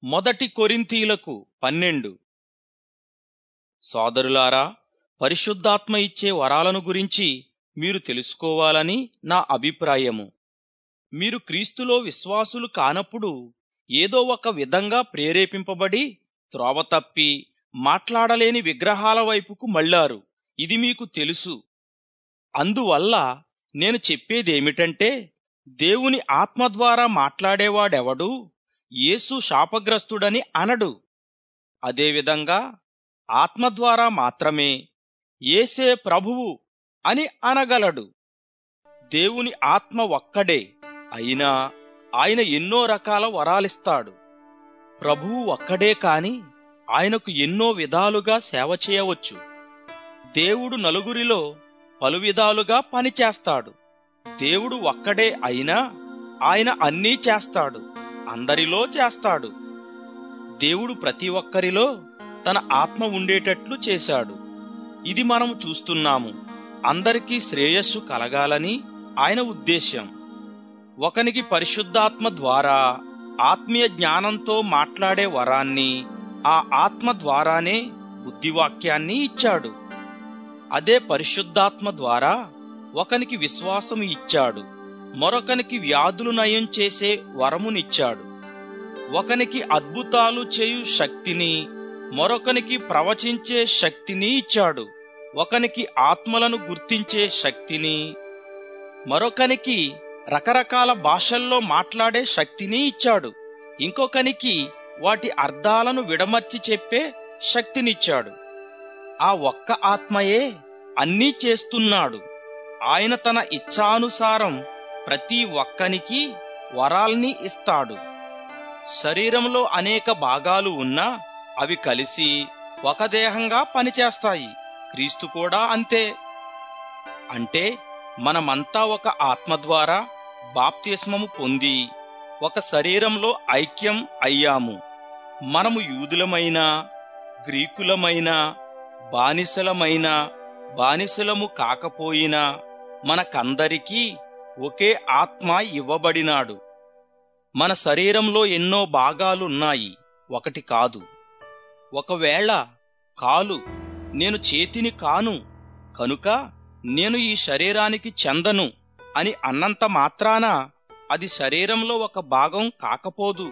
మొదటి కొరింథీలకు పన్నెండు సోదరులారా పరిశుద్ధాత్మ ఇచ్చే వరాలను గురించి మీరు తెలుసుకోవాలని నా అభిప్రాయము మీరు క్రీస్తులో విశ్వాసులు కానప్పుడు ఏదో ఒక విధంగా ప్రేరేపింపబడి త్రోవ తప్పి మాట్లాడలేని విగ్రహాల వైపుకు మళ్ళారు ఇది మీకు తెలుసు అందువల్ల నేను చెప్పేదేమిటంటే దేవుని ఆత్మ ద్వారా మాట్లాడేవాడెవడు యేసు శాపగ్రస్తుడని అనడు అదేవిధంగా ఆత్మ ద్వారా మాత్రమే ఏసే ప్రభువు అని అనగలడు దేవుని ఆత్మ ఒక్కడే అయినా ఆయన ఎన్నో రకాల వరాలిస్తాడు ప్రభువు ఒక్కడే కాని ఆయనకు ఎన్నో విధాలుగా సేవ చేయవచ్చు దేవుడు నలుగురిలో పలు విధాలుగా పనిచేస్తాడు దేవుడు ఒక్కడే అయినా ఆయన అన్నీ చేస్తాడు అందరిలో చేస్తాడు దేవుడు ప్రతి ఒక్కరిలో తన ఆత్మ ఉండేటట్లు చేశాడు ఇది మనం చూస్తున్నాము అందరికీ శ్రేయస్సు కలగాలని ఆయన ఉద్దేశ్యం ఒకనికి పరిశుద్ధాత్మ ద్వారా ఆత్మీయ జ్ఞానంతో మాట్లాడే వరాన్ని ఆ ఆత్మ ద్వారానే బుద్ధివాక్యాన్ని ఇచ్చాడు అదే పరిశుద్ధాత్మ ద్వారా ఒకనికి విశ్వాసం ఇచ్చాడు మరొకనికి వ్యాధులు నయం చేసే వరమునిచ్చాడు ఒకనికి అద్భుతాలు చేయు శక్తిని మరొకనికి ప్రవచించే శక్తిని ఇచ్చాడు ఒకనికి ఆత్మలను గుర్తించే శక్తిని మరొకనికి రకరకాల భాషల్లో మాట్లాడే శక్తిని ఇచ్చాడు ఇంకొకనికి వాటి అర్థాలను విడమర్చి చెప్పే శక్తినిచ్చాడు ఆ ఒక్క ఆత్మయే అన్నీ చేస్తున్నాడు ఆయన తన ఇచ్ఛానుసారం ప్రతి ఒక్కనికి వరాల్ని ఇస్తాడు శరీరంలో అనేక భాగాలు ఉన్నా అవి కలిసి ఒక దేహంగా పనిచేస్తాయి క్రీస్తు కూడా అంతే అంటే మనమంతా ఒక ఆత్మ ద్వారా బాప్తిస్మము పొంది ఒక శరీరంలో ఐక్యం అయ్యాము మనము యూదులమైనా గ్రీకులమైనా బానిసలమైన బానిసలము కాకపోయినా మనకందరికీ ఒకే ఆత్మ ఇవ్వబడినాడు మన శరీరంలో ఎన్నో భాగాలున్నాయి ఒకటి కాదు ఒకవేళ కాలు నేను చేతిని కాను కనుక నేను ఈ శరీరానికి చెందను అని అన్నంత మాత్రాన అది శరీరంలో ఒక భాగం కాకపోదు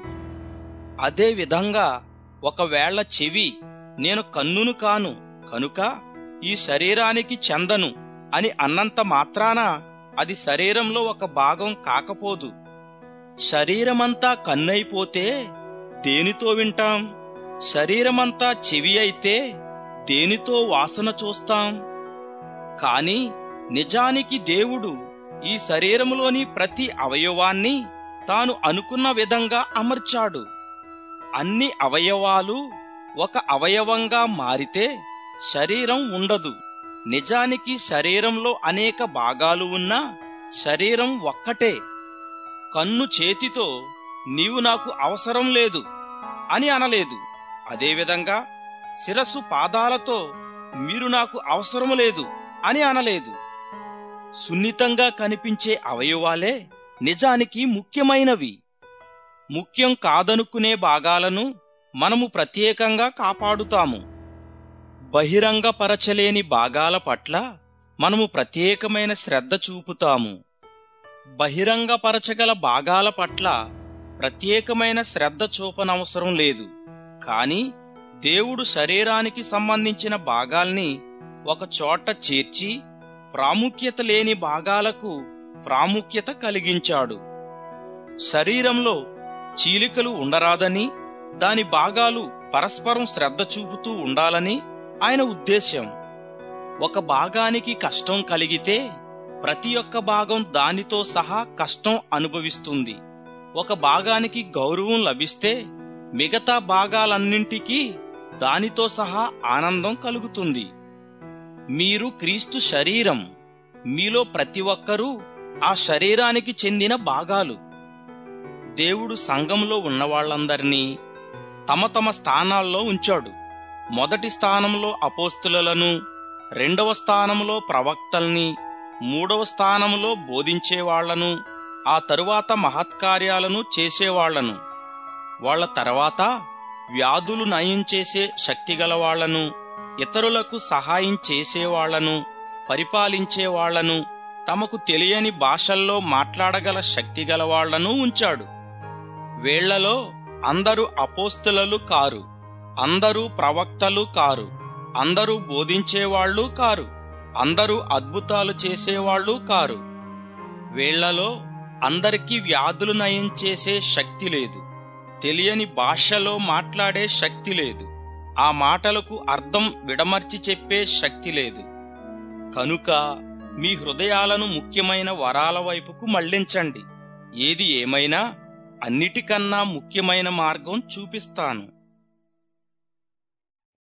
అదే విధంగా ఒకవేళ చెవి నేను కన్నును కాను కనుక ఈ శరీరానికి చెందను అని అన్నంత మాత్రాన అది శరీరంలో ఒక భాగం కాకపోదు శరీరమంతా కన్నైపోతే దేనితో వింటాం శరీరమంతా చెవి అయితే దేనితో వాసన చూస్తాం కాని నిజానికి దేవుడు ఈ శరీరములోని ప్రతి అవయవాన్ని తాను అనుకున్న విధంగా అమర్చాడు అన్ని అవయవాలు ఒక అవయవంగా మారితే శరీరం ఉండదు నిజానికి శరీరంలో అనేక భాగాలు ఉన్నా శరీరం ఒక్కటే కన్ను చేతితో నీవు నాకు అవసరం లేదు అని అనలేదు అదేవిధంగా శిరస్సు పాదాలతో మీరు నాకు అవసరం లేదు అని అనలేదు సున్నితంగా కనిపించే అవయవాలే నిజానికి ముఖ్యమైనవి ముఖ్యం కాదనుకునే భాగాలను మనము ప్రత్యేకంగా కాపాడుతాము బహిరంగపరచలేని భాగాల పట్ల మనము ప్రత్యేకమైన శ్రద్ధ చూపుతాము బహిరంగపరచగల భాగాల పట్ల ప్రత్యేకమైన శ్రద్ధ చూపనవసరం లేదు కాని దేవుడు శరీరానికి సంబంధించిన భాగాల్ని ఒక చోట చేర్చి ప్రాముఖ్యత లేని భాగాలకు ప్రాముఖ్యత కలిగించాడు శరీరంలో చీలికలు ఉండరాదని దాని భాగాలు పరస్పరం శ్రద్ధ చూపుతూ ఉండాలని ఆయన ఉద్దేశ్యం ఒక భాగానికి కష్టం కలిగితే ప్రతి ఒక్క భాగం దానితో సహా కష్టం అనుభవిస్తుంది ఒక భాగానికి గౌరవం లభిస్తే మిగతా భాగాలన్నింటికీ దానితో సహా ఆనందం కలుగుతుంది మీరు క్రీస్తు శరీరం మీలో ప్రతి ఒక్కరూ ఆ శరీరానికి చెందిన భాగాలు దేవుడు సంఘంలో ఉన్నవాళ్లందరినీ తమ తమ స్థానాల్లో ఉంచాడు మొదటి స్థానంలో అపోస్తులను రెండవ స్థానంలో ప్రవక్తల్ని మూడవ స్థానంలో బోధించేవాళ్లను ఆ తరువాత మహత్కార్యాలను చేసేవాళ్లను వాళ్ళ తర్వాత వ్యాధులు నయం చేసే శక్తిగల వాళ్లను ఇతరులకు సహాయం చేసేవాళ్లను పరిపాలించేవాళ్లను తమకు తెలియని భాషల్లో మాట్లాడగల శక్తిగల వాళ్లను ఉంచాడు వీళ్లలో అందరూ అపోస్తులలు కారు అందరూ ప్రవక్తలు కారు అందరూ బోధించేవాళ్లు కారు అందరూ అద్భుతాలు చేసేవాళ్లు కారు వీళ్లలో అందరికీ వ్యాధులు నయం చేసే శక్తి లేదు తెలియని భాషలో మాట్లాడే శక్తి లేదు ఆ మాటలకు అర్థం విడమర్చి చెప్పే శక్తి లేదు కనుక మీ హృదయాలను ముఖ్యమైన వరాల వైపుకు మళ్లించండి ఏది ఏమైనా అన్నిటికన్నా ముఖ్యమైన మార్గం చూపిస్తాను